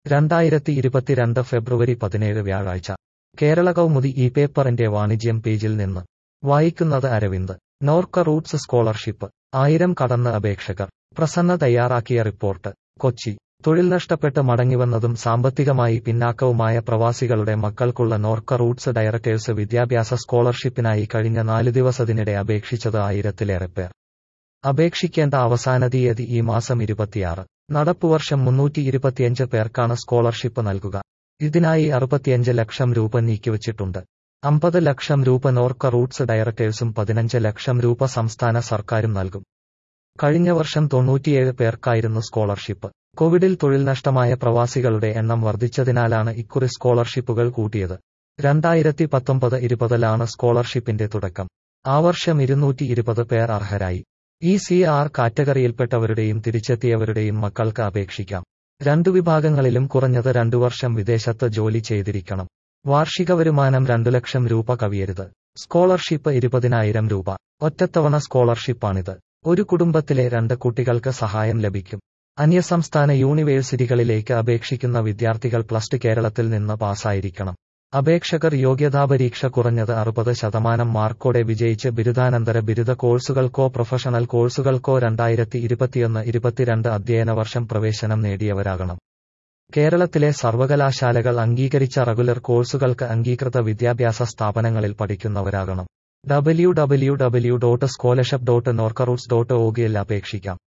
രണ്ടായിരത്തി ഇരുപത്തിരണ്ട് ഫെബ്രുവരി പതിനേഴ് വ്യാഴാഴ്ച കേരള കൗമുദി ഈ പേപ്പറിന്റെ വാണിജ്യം പേജിൽ നിന്ന് വായിക്കുന്നത് അരവിന്ദ് നോർക്ക റൂട്ട്സ് സ്കോളർഷിപ്പ് ആയിരം കടന്ന് അപേക്ഷകർ പ്രസന്ന തയ്യാറാക്കിയ റിപ്പോർട്ട് കൊച്ചി തൊഴിൽ നഷ്ടപ്പെട്ട് മടങ്ങിവന്നതും സാമ്പത്തികമായി പിന്നാക്കവുമായ പ്രവാസികളുടെ മക്കൾക്കുള്ള നോർക്ക റൂട്ട്സ് ഡയറക്ടേഴ്സ് വിദ്യാഭ്യാസ സ്കോളർഷിപ്പിനായി കഴിഞ്ഞ നാല് ദിവസത്തിനിടെ അപേക്ഷിച്ചത് ആയിരത്തിലേറെ പേർ അപേക്ഷിക്കേണ്ട അവസാന തീയതി ഈ മാസം ഇരുപത്തിയാറ് നടപ്പുവർഷം മുന്നൂറ്റി ഇരുപത്തിയഞ്ച് പേർക്കാണ് സ്കോളർഷിപ്പ് നൽകുക ഇതിനായി അറുപത്തിയഞ്ച് ലക്ഷം രൂപ നീക്കിവച്ചിട്ടുണ്ട് അമ്പത് ലക്ഷം രൂപ നോർക്ക റൂട്ട്സ് ഡയറക്ടേഴ്സും പതിനഞ്ച് ലക്ഷം രൂപ സംസ്ഥാന സർക്കാരും നൽകും കഴിഞ്ഞ വർഷം തൊണ്ണൂറ്റിയേഴ് പേർക്കായിരുന്നു സ്കോളർഷിപ്പ് കോവിഡിൽ തൊഴിൽ നഷ്ടമായ പ്രവാസികളുടെ എണ്ണം വർദ്ധിച്ചതിനാലാണ് ഇക്കുറി സ്കോളർഷിപ്പുകൾ കൂട്ടിയത് രണ്ടായിരത്തി പത്തൊമ്പത് ഇരുപതിലാണ് സ്കോളർഷിപ്പിന്റെ തുടക്കം ആ വർഷം ഇരുന്നൂറ്റി ഇരുപത് പേർ അർഹരായി ഈ സി ആർ കാറ്റഗറിയിൽപ്പെട്ടവരുടെയും തിരിച്ചെത്തിയവരുടെയും മക്കൾക്ക് അപേക്ഷിക്കാം രണ്ടു വിഭാഗങ്ങളിലും കുറഞ്ഞത് രണ്ടു വർഷം വിദേശത്ത് ജോലി ചെയ്തിരിക്കണം വാർഷിക വരുമാനം രണ്ടു ലക്ഷം രൂപ കവിയരുത് സ്കോളർഷിപ്പ് ഇരുപതിനായിരം രൂപ ഒറ്റത്തവണ സ്കോളർഷിപ്പാണിത് ഒരു കുടുംബത്തിലെ രണ്ട് കുട്ടികൾക്ക് സഹായം ലഭിക്കും അന്യസംസ്ഥാന യൂണിവേഴ്സിറ്റികളിലേക്ക് അപേക്ഷിക്കുന്ന വിദ്യാർത്ഥികൾ പ്ലസ് ടു കേരളത്തിൽ നിന്ന് പാസ്സായിരിക്കണം അപേക്ഷകർ യോഗ്യതാപരീക്ഷ കുറഞ്ഞത് അറുപത് ശതമാനം മാർക്കോടെ വിജയിച്ച് ബിരുദാനന്തര ബിരുദ കോഴ്സുകൾക്കോ പ്രൊഫഷണൽ കോഴ്സുകൾക്കോ രണ്ടായിരത്തി ഇരുപത്തിയൊന്ന് ഇരുപത്തിരണ്ട് അധ്യയന വർഷം പ്രവേശനം നേടിയവരാകണം കേരളത്തിലെ സർവകലാശാലകൾ അംഗീകരിച്ച റെഗുലർ കോഴ്സുകൾക്ക് അംഗീകൃത വിദ്യാഭ്യാസ സ്ഥാപനങ്ങളിൽ പഠിക്കുന്നവരാകണം W W W dot scholarship dot Norkaroots dot ഒഗിയിൽ അപേക്ഷിക്കാം